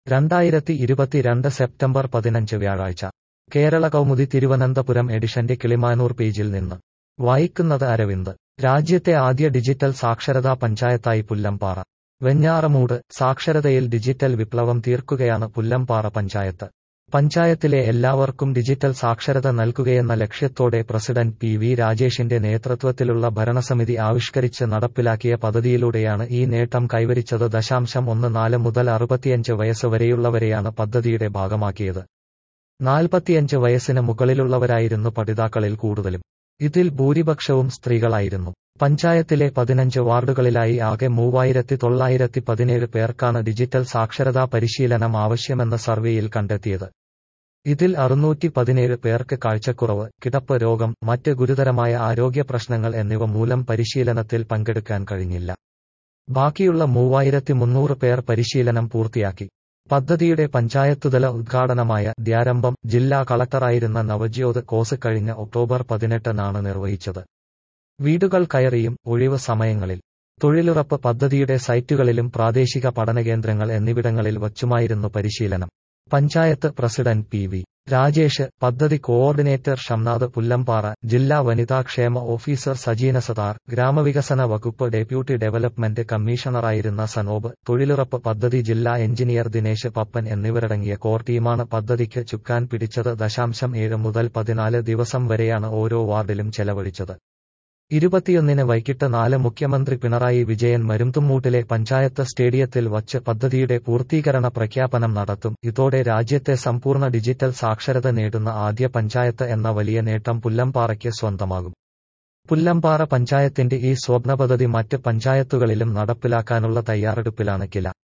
രണ്ടായിരത്തി ഇരുപത്തിരണ്ട് സെപ്റ്റംബർ പതിനഞ്ച് വ്യാഴാഴ്ച കേരള കൗമുദി തിരുവനന്തപുരം എഡിഷന്റെ കിളിമാനൂർ പേജിൽ നിന്ന് വായിക്കുന്നത് അരവിന്ദ് രാജ്യത്തെ ആദ്യ ഡിജിറ്റൽ സാക്ഷരതാ പഞ്ചായത്തായി പുല്ലംപാറ വെഞ്ഞാറമൂട് സാക്ഷരതയിൽ ഡിജിറ്റൽ വിപ്ലവം തീർക്കുകയാണ് പുല്ലംപാറ പഞ്ചായത്ത് പഞ്ചായത്തിലെ എല്ലാവർക്കും ഡിജിറ്റൽ സാക്ഷരത നൽകുകയെന്ന ലക്ഷ്യത്തോടെ പ്രസിഡന്റ് പി വി രാജേഷിന്റെ നേതൃത്വത്തിലുള്ള ഭരണസമിതി ആവിഷ്കരിച്ച് നടപ്പിലാക്കിയ പദ്ധതിയിലൂടെയാണ് ഈ നേട്ടം കൈവരിച്ചത് ദശാംശം ഒന്ന് നാല് മുതൽ അറുപത്തിയഞ്ച് വയസ്സ് വരെയുള്ളവരെയാണ് പദ്ധതിയുടെ ഭാഗമാക്കിയത് നാൽപ്പത്തിയഞ്ച് വയസ്സിന് മുകളിലുള്ളവരായിരുന്നു പഠിതാക്കളിൽ കൂടുതലും ഇതിൽ ഭൂരിപക്ഷവും സ്ത്രീകളായിരുന്നു പഞ്ചായത്തിലെ പതിനഞ്ച് വാർഡുകളിലായി ആകെ മൂവായിരത്തി തൊള്ളായിരത്തി പതിനേഴ് പേർക്കാണ് ഡിജിറ്റൽ സാക്ഷരതാ പരിശീലനം ആവശ്യമെന്ന സർവേയിൽ കണ്ടെത്തിയത് ഇതിൽ അറുന്നൂറ്റി പതിനേഴ് പേർക്ക് കാഴ്ചക്കുറവ് കിടപ്പ് രോഗം മറ്റ് ഗുരുതരമായ ആരോഗ്യ പ്രശ്നങ്ങൾ എന്നിവ മൂലം പരിശീലനത്തിൽ പങ്കെടുക്കാൻ കഴിഞ്ഞില്ല ബാക്കിയുള്ള മൂവായിരത്തി മുന്നൂറ് പേർ പരിശീലനം പൂർത്തിയാക്കി പദ്ധതിയുടെ പഞ്ചായത്തുതല ഉദ്ഘാടനമായ ദ്യാരംഭം ജില്ലാ കളക്ടറായിരുന്ന നവജ്യോത് കോസ് കഴിഞ്ഞ ഒക്ടോബർ പതിനെട്ടിനാണ് നിർവഹിച്ചത് വീടുകൾ കയറിയും ഒഴിവ് സമയങ്ങളിൽ തൊഴിലുറപ്പ് പദ്ധതിയുടെ സൈറ്റുകളിലും പ്രാദേശിക പഠനകേന്ദ്രങ്ങൾ എന്നിവിടങ്ങളിൽ വച്ചുമായിരുന്നു പരിശീലനം panchayat president P V Rajesh പദ്ധതി കോഓർഡിനേറ്റർ ഷംനാഥ് പുല്ലംപാറ ജില്ലാ വനിതാക്ഷേമ ഓഫീസർ സജീന സതാർ ഗ്രാമവികസന വകുപ്പ് ഡെപ്യൂട്ടി ഡെവലപ്മെന്റ് കമ്മീഷണറായിരുന്ന സനോബ് തൊഴിലുറപ്പ് പദ്ധതി ജില്ലാ എഞ്ചിനീയർ ദിനേശ് പപ്പൻ എന്നിവരടങ്ങിയ കോർ ടീമാണ് പദ്ധതിക്ക് ചുക്കാൻ പിടിച്ചത് ദശാംശം ഏഴ് മുതൽ പതിനാല് ദിവസം വരെയാണ് ഓരോ വാർഡിലും ചെലവഴിച്ചത് ഇരുപത്തിയൊന്നിന് വൈകിട്ട് നാല് മുഖ്യമന്ത്രി പിണറായി വിജയൻ മരുംതുമ്മൂട്ടിലെ പഞ്ചായത്ത് സ്റ്റേഡിയത്തിൽ വച്ച് പദ്ധതിയുടെ പൂർത്തീകരണ പ്രഖ്യാപനം നടത്തും ഇതോടെ രാജ്യത്തെ സമ്പൂർണ്ണ ഡിജിറ്റൽ സാക്ഷരത നേടുന്ന ആദ്യ പഞ്ചായത്ത് എന്ന വലിയ നേട്ടം പുല്ലംപാറയ്ക്ക് സ്വന്തമാകും പുല്ലംപാറ പഞ്ചായത്തിന്റെ ഈ സ്വപ്ന പദ്ധതി മറ്റ് പഞ്ചായത്തുകളിലും നടപ്പിലാക്കാനുള്ള തയ്യാറെടുപ്പിലാണ് കില